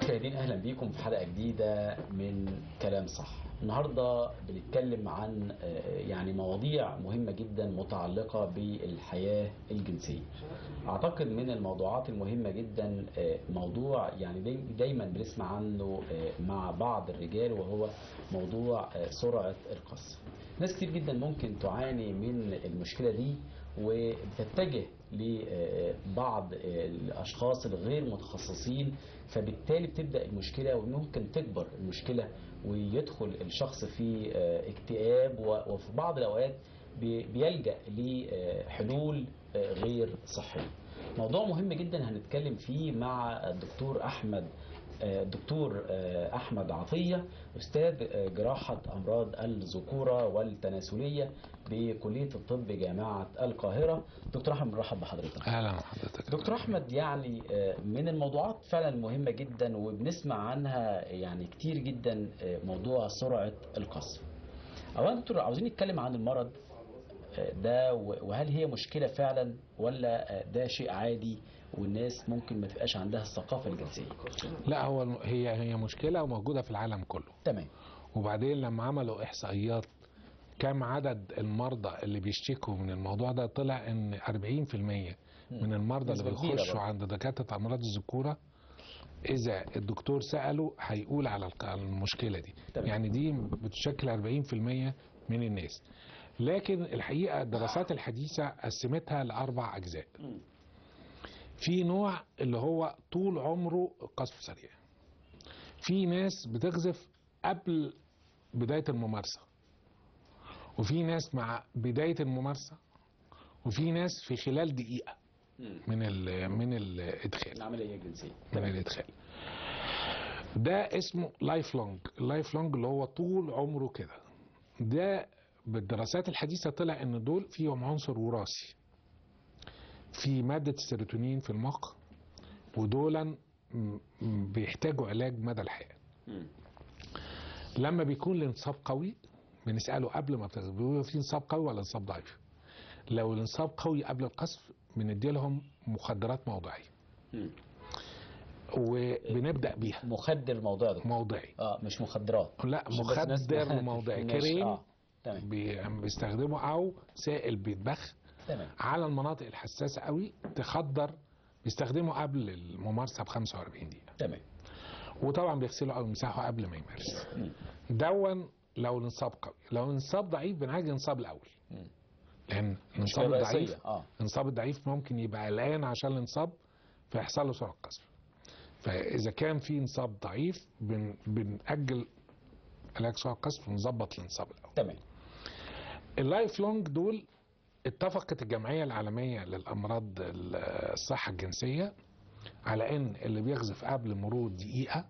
مشاهدين اهلا بيكم في حلقه جديده من كلام صح النهارده بنتكلم عن آه، يعني مواضيع مهمه جدا متعلقه بالحياه الجنسيه اعتقد من الموضوعات المهمه جدا آه، موضوع يعني داي- دايما بنسمع عنه آه، مع بعض الرجال وهو موضوع آه، سرعه القذف ناس كتير جدا ممكن تعاني من المشكله دي وبتتجه لبعض الاشخاص الغير متخصصين فبالتالي بتبدا المشكله وممكن تكبر المشكله ويدخل الشخص في اكتئاب و- وفي بعض الاوقات بي- بيلجا لحلول غير صحيه. موضوع مهم جدا هنتكلم فيه مع الدكتور احمد الدكتور احمد عطيه استاذ جراحه امراض الذكوره والتناسليه بكليه الطب جامعه القاهره دكتور احمد مرحب بحضرتك اهلا بحضرتك دكتور احمد يعني آه، من الموضوعات فعلا مهمه جدا وبنسمع عنها يعني كتير جدا آه، موضوع سرعه القذف اولا دكتور عاوزين نتكلم عن المرض آه، ده و- وهل هي مشكله فعلا ولا آه، ده شيء عادي والناس ممكن ما تبقاش عندها الثقافه الجنسيه لا هو الم- هي هي مشكله وموجوده في العالم كله تمام وبعدين لما عملوا احصائيات كم عدد المرضى اللي بيشتكوا من الموضوع ده طلع ان 40% من المرضى اللي نسبة كبيرة بيخشوا برضه. عند دكاتره امراض الذكوره اذا الدكتور ساله هيقول على الق- على المشكله دي تمام. يعني دي بتشكل 40% من الناس لكن الحقيقه الدراسات الحديثه قسمتها لاربع اجزاء في نوع اللي هو طول عمره قذف سريع في ناس بتقذف قبل بداية الممارسة وفي ناس مع بداية الممارسة وفي ناس في خلال دقيقة من ال من الإدخال العمليه الجنسيه من الإدخال ده اسمه لايف لونج اللايف لونج اللي هو طول عمره كده ده بالدراسات الحديثة طلع ان دول فيهم عنصر وراثي في مادة السيروتونين في المخ ودولا م- م- بيحتاجوا علاج مدى الحياة مم. لما بيكون الانصاب قوي بنسأله قبل ما بتغذي بيقولوا في انصاب قوي ولا انصاب ضعيف لو الانصاب قوي قبل القذف بندي لهم مخدرات موضعية مم. وبنبدأ بيها مخدر موضوع ده موضعي اه مش مخدرات لا عشان بس الناس- مخدر موضعي ماشي، كريم اه تمام بي- بيستخدمه او سائل بيتبخ تمام على المناطق الحساسه قوي تخدر بيستخدمه قبل الممارسه ب 45 دقيقه تمام وطبعا بيغسلوا او يمسحوا قبل ما يمارس مم. دون لو الانصاب قوي لو الانصاب ضعيف بنعالج الانصاب الاول مم. لان مشكله الانصاب الضعيف رئيسيه اه الانصاب الضعيف ممكن يبقى قلقان عشان الانصاب فيحصل له سرعه قذف فاذا كان في انصاب ضعيف بن بنأجل علاج سرعه قذف ونظبط الانصاب الاول تمام اللايف لونج دول اتفقت الجمعيه العالميه للامراض ال- الصحه الجنسيه على ان اللي بيقذف قبل مرور دقيقه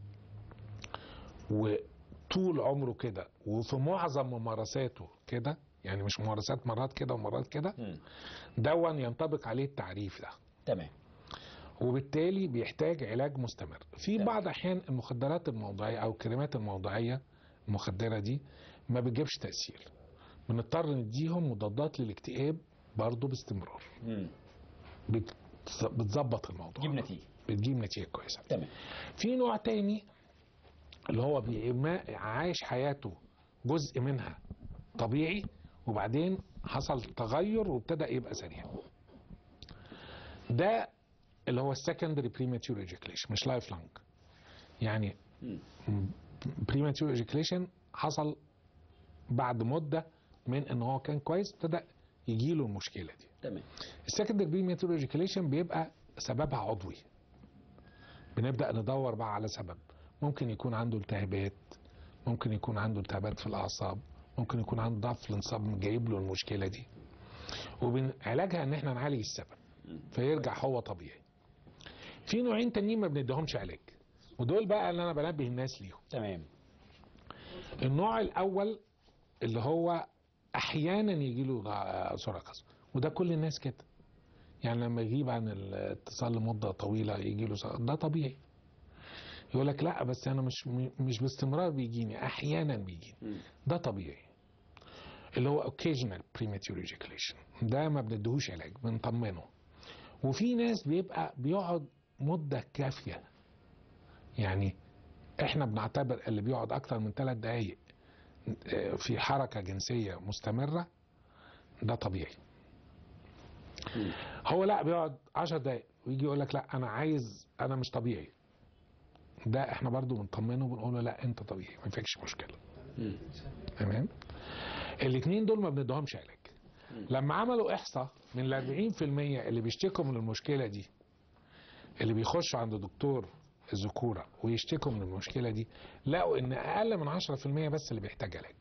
وطول عمره كده وفي معظم ممارساته كده يعني مش ممارسات مرات كده ومرات كده مم. دون ينطبق عليه التعريف ده تمام وبالتالي بيحتاج علاج مستمر في تمام. بعض احيان المخدرات الموضعيه او الكريمات الموضعيه المخدره دي ما بتجيبش تاثير بنضطر نديهم مضادات للاكتئاب برضه باستمرار مم. بت- بتظبط الموضوع جيب نتيجه بتجيب نتيجه كويسه تمام في نوع تاني اللي هو بي- ما عايش حياته جزء منها طبيعي وبعدين حصل تغير وابتدى يبقى سريع ده اللي هو السكندري بريماتيور ايجيكليشن مش لايف لونج يعني مم. بريماتيور ايجيكليشن حصل بعد مده من ان هو كان كويس ابتدى يجي له المشكله دي تمام السكندري بريماتور ايجيكيليشن بيبقى سببها عضوي بنبدا ندور بقى على سبب ممكن يكون عنده التهابات ممكن يكون عنده التهابات في الاعصاب ممكن يكون عنده ضعف في الانصاب جايب له المشكله دي وعلاجها ان احنا نعالج السبب فيرجع هو طبيعي في نوعين تانيين ما بنديهمش علاج ودول بقى اللي انا بنبه الناس ليهم تمام النوع الاول اللي هو احيانا يجي له سرعه قذف وده كل الناس كده يعني لما يغيب عن الاتصال لمده طويله يجي له سرعة- ده طبيعي يقول لك لا بس انا مش مش باستمرار بيجيني احيانا بيجيني مم. ده طبيعي اللي هو occasional premature ejaculation ده ما بنديهوش علاج بنطمنه وفي ناس بيبقى بيقعد مده كافيه يعني احنا بنعتبر اللي بيقعد اكتر من ثلاث دقايق آه، في حركه جنسيه مستمره ده طبيعي مم. هو لا بيقعد 10 دقايق ويجي يقول لك لا انا عايز انا مش طبيعي ده احنا برضو بنطمنه وبنقول له لا انت طبيعي ما فيكش مشكله مم. تمام الاثنين دول ما بندهمش علاج مم. لما عملوا احصاء من ال 40% اللي بيشتكوا من المشكله دي اللي بيخشوا عند دكتور الذكوره ويشتكوا من المشكله دي لقوا ان اقل من 10% بس اللي بيحتاج علاج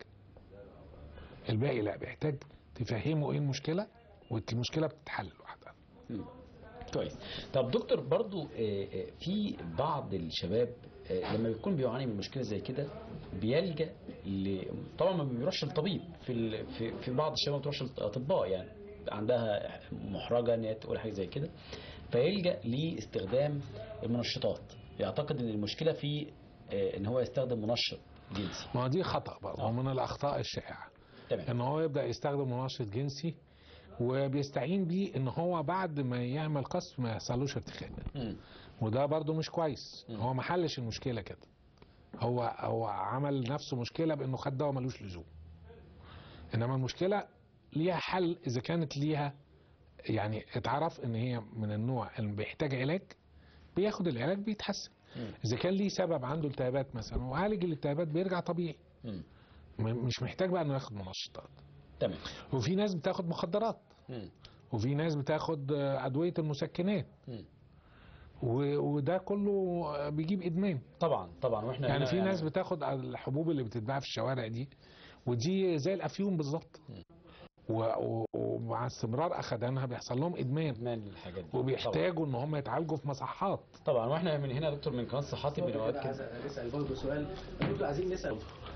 الباقي لا بيحتاج تفهمه ايه المشكله والمشكله بتتحل لوحدها مم. كويس طب دكتور برضو آه، آه، في بعض الشباب آه، لما بيكون بيعاني من مشكله زي كده بيلجا ل... طبعا ما بيروحش للطبيب في ال... في في بعض الشباب ما بتروحش للاطباء يعني عندها محرجه ان هي تقول حاجه زي كده فيلجا لاستخدام المنشطات يعتقد ان المشكله في آه، ان هو يستخدم منشط جنسي ما هو دي خطا برضه آه. ومن الاخطاء الشائعه تمام ان هو يبدا يستخدم منشط جنسي وبيستعين بيه ان هو بعد ما يعمل قصف ما يحصلوش ارتخاء مم. وده برضو مش كويس مم. هو ما حلش المشكله كده هو هو عمل نفسه مشكله بانه خد دواء ملوش لزوم انما المشكله ليها حل اذا كانت ليها يعني اتعرف ان هي من النوع اللي بيحتاج علاج بياخد العلاج بيتحسن مم. اذا كان ليه سبب عنده التهابات مثلا وعالج الالتهابات بيرجع طبيعي مم. م- مش محتاج بقى انه ياخد منشطات تمام وفي ناس بتاخد مخدرات مم. وفي ناس بتاخد آه، ادويه المسكنات مم. و- وده كله آه، بيجيب ادمان طبعا طبعا واحنا يعني هنا في ناس بتاخد الحبوب اللي بتتباع في الشوارع دي ودي زي الافيون بالظبط و- و- ومع استمرار اخدانها بيحصل لهم ادمان ادمان الحاجات دي طبعا. وبيحتاجوا ان هم يتعالجوا في مصحات طبعا واحنا من هنا يا دكتور من قناه صحتي بنؤكد عايز نسال برضه سؤال برضه عايزين نسال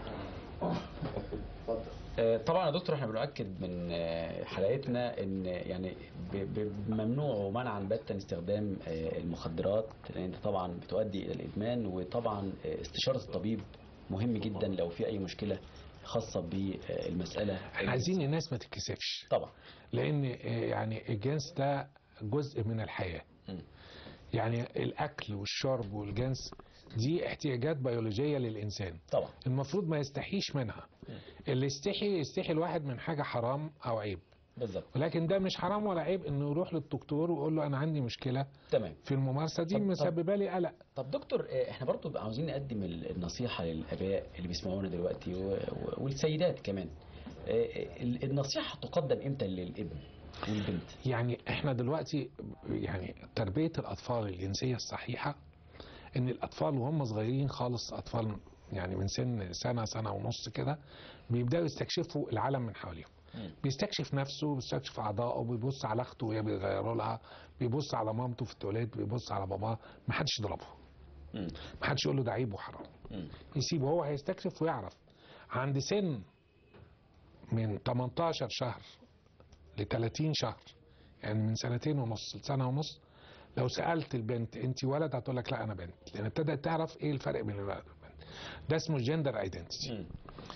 اتفضل آه، طبعا يا دكتور احنا بنؤكد من آه، حلقتنا ان يعني ب- ب- ممنوع ومنعا باتا استخدام آه، المخدرات لان دي طبعا بتؤدي الى الادمان وطبعا آه، استشاره الطبيب مهم جدا لو في اي مشكله خاصه بالمساله احنا عايزين الناس ما تتكسفش طبعا لان آه، يعني الجنس ده جزء من الحياه مم. يعني الاكل والشرب والجنس دي احتياجات بيولوجيه للانسان طبعا المفروض ما يستحيش منها اللي يستحي يستحي الواحد من حاجه حرام او عيب بالظبط ولكن ده مش حرام ولا عيب انه يروح للدكتور ويقول له انا عندي مشكله تمام في الممارسه دي طب- طب- مسببه لي قلق طب دكتور آه، احنا برضو بقى عاوزين نقدم ال- النصيحة للآباء اللي بيسمعونا دلوقتي و- و- والسيدات كمان آه، ال- النصيحة تقدم امتى للابن والبنت يعني احنا دلوقتي يعني تربيه الاطفال الجنسيه الصحيحه ان الاطفال وهم صغيرين خالص اطفال يعني من سن سنه سنه ونص كده بيبداوا يستكشفوا العالم من حواليهم مم. بيستكشف نفسه بيستكشف اعضائه بيبص على اخته وهي بيغيروا لها بيبص على مامته في التواليت بيبص على باباه ما حدش يضربه مم. ما حدش يقول له ده عيب وحرام مم. يسيبه هو هيستكشف ويعرف عند سن من 18 شهر ل 30 شهر يعني من سنتين ونص لسنه ونص لو سالت البنت انت ولد هتقول لك لا انا بنت لان ابتدت تعرف ايه الفرق بين الولد والبنت ده اسمه جندر ايدنتيتي مم.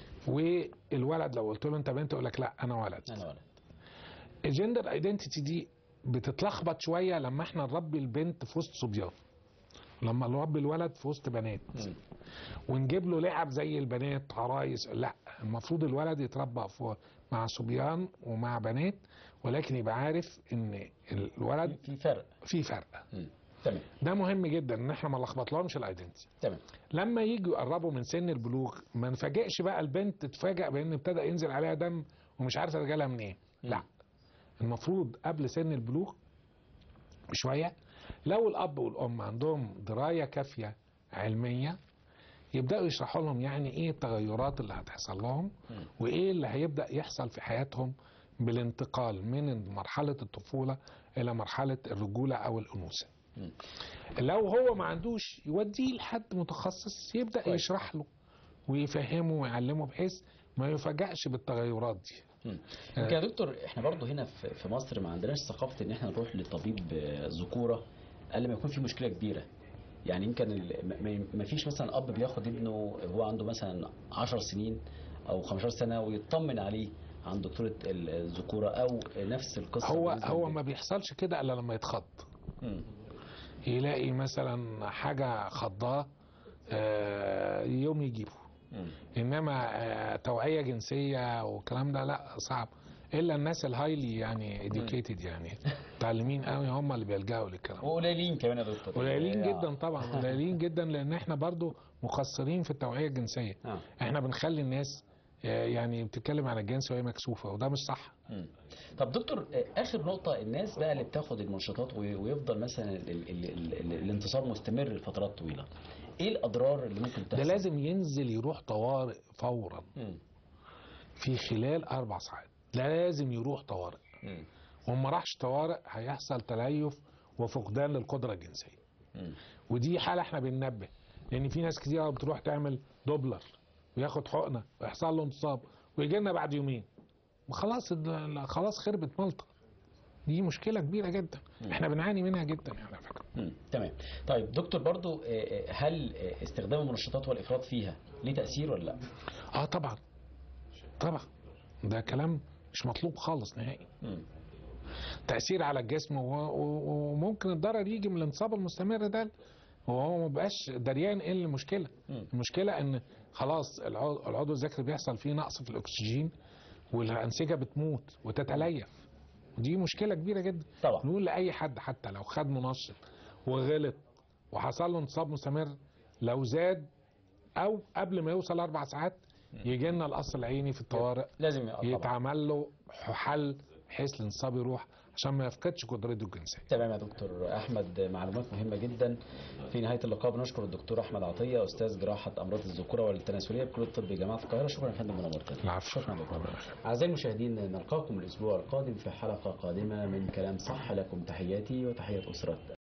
والولد لو قلت له انت بنت يقول لك لا انا ولد انا ولد الجندر ايدنتيتي دي بتتلخبط شويه لما احنا نربي البنت في وسط صبيان لما نربي الولد في وسط بنات مم. ونجيب له لعب زي البنات عرايس لا المفروض الولد يتربى في مع صبيان ومع بنات ولكن يبقى عارف ان الولد في فرق فيه فرق مم. تمام ده مهم جدا ان احنا ما نلخبطلهمش الايدنتي تمام لما يجوا يقربوا من سن البلوغ ما نفاجئش بقى البنت تتفاجئ بان ابتدى ينزل عليها دم ومش عارفه ده جالها منين مم. لا المفروض قبل سن البلوغ بشويه لو الاب والام عندهم درايه كافيه علميه يبداوا يشرحوا لهم يعني ايه التغيرات اللي هتحصل لهم مم. وايه اللي هيبدا يحصل في حياتهم بالانتقال من مرحله الطفوله الى مرحله الرجوله او الانوثه مم. لو هو ما عندوش يوديه لحد متخصص يبدا كويس. يشرح له ويفهمه ويعلمه بحيث ما يفاجئش بالتغيرات دي مم. يمكن يا دكتور احنا برضو هنا في في مصر ما عندناش ثقافة ان احنا نروح لطبيب آه، ذكورة الا لما يكون في مشكلة كبيرة يعني يمكن ال- ما- ما- ما فيش مثلا اب بياخد ابنه وهو عنده مثلا 10 سنين او 15 سنة ويطمن عليه عن دكتورة ال- الذكورة او نفس القصة هو بالنسبة هو للبنت. ما بيحصلش كده الا لما يتخض مم. يلاقي مثلا حاجه خضاه آه، يوم يجيبوا مم. انما آه، توعيه جنسيه والكلام ده لا صعب الا الناس الهايلي يعني اديوكيتد يعني متعلمين قوي هم اللي بيلجأوا للكلام ده. وقليلين كمان يا دكتور قليلين آه. جدا طبعا قليلين جدا لان احنا برضو مقصرين في التوعيه الجنسيه آه. احنا بنخلي الناس آه، يعني بتتكلم عن الجنس وهي مكسوفه وده مش صح مم. طب دكتور آه، اخر نقطه الناس بقى اللي بتاخد المنشطات وي- ويفضل مثلا ال ال ال ال ال الانتصاب مستمر لفترات طويله ايه الاضرار اللي ممكن ده تحصل لازم ينزل يروح طوارئ فورا مم. في خلال اربع ساعات لازم يروح طوارئ مم. وما راحش طوارئ هيحصل تليف وفقدان للقدره الجنسيه مم. ودي حاله احنا بننبه لان في ناس كتير قوي بتروح تعمل دوبلر وياخد حقنه ويحصل له انتصاب ويجي لنا بعد يومين وخلاص ال- خلاص خربت ملطه دي مشكله كبيره جدا احنا بنعاني منها جدا يعني على فكره مم. تمام طيب دكتور برضو آه، آه، هل آه، استخدام المنشطات والافراط فيها ليه تاثير ولا لا اه طبعا طبعا ده كلام مش مطلوب خالص نهائي مم. تاثير على الجسم و- و- وممكن الضرر يجي من الانتصاب المستمر ده وهو ما بقاش دريان ايه المشكله مم. المشكله ان خلاص العضو, العضو الذكري بيحصل فيه نقص في الاكسجين والانسجه بتموت وتتليف ودي مشكله كبيره جدا طبعا نقول لاي حد حتى لو خد منشط وغلط وحصل له انتصاب مستمر لو زاد او قبل ما يوصل اربع ساعات يجي لنا القصر العيني في الطوارئ لازم يبقى طبعا يتعمل له حل بحيث الانصاب يروح عشان ما يفقدش قدرته الجنسيه تمام يا دكتور احمد معلومات مهمه جدا في نهايه اللقاء بنشكر الدكتور احمد عطيه استاذ جراحه امراض الذكوره والتناسليه بكليه الطب جامعه القاهره شكرا يا فندم ونورتنا العفو. شكرا دكتور اعزائي المشاهدين نلقاكم الاسبوع القادم في حلقه قادمه من كلام صح لكم تحياتي وتحيه اسره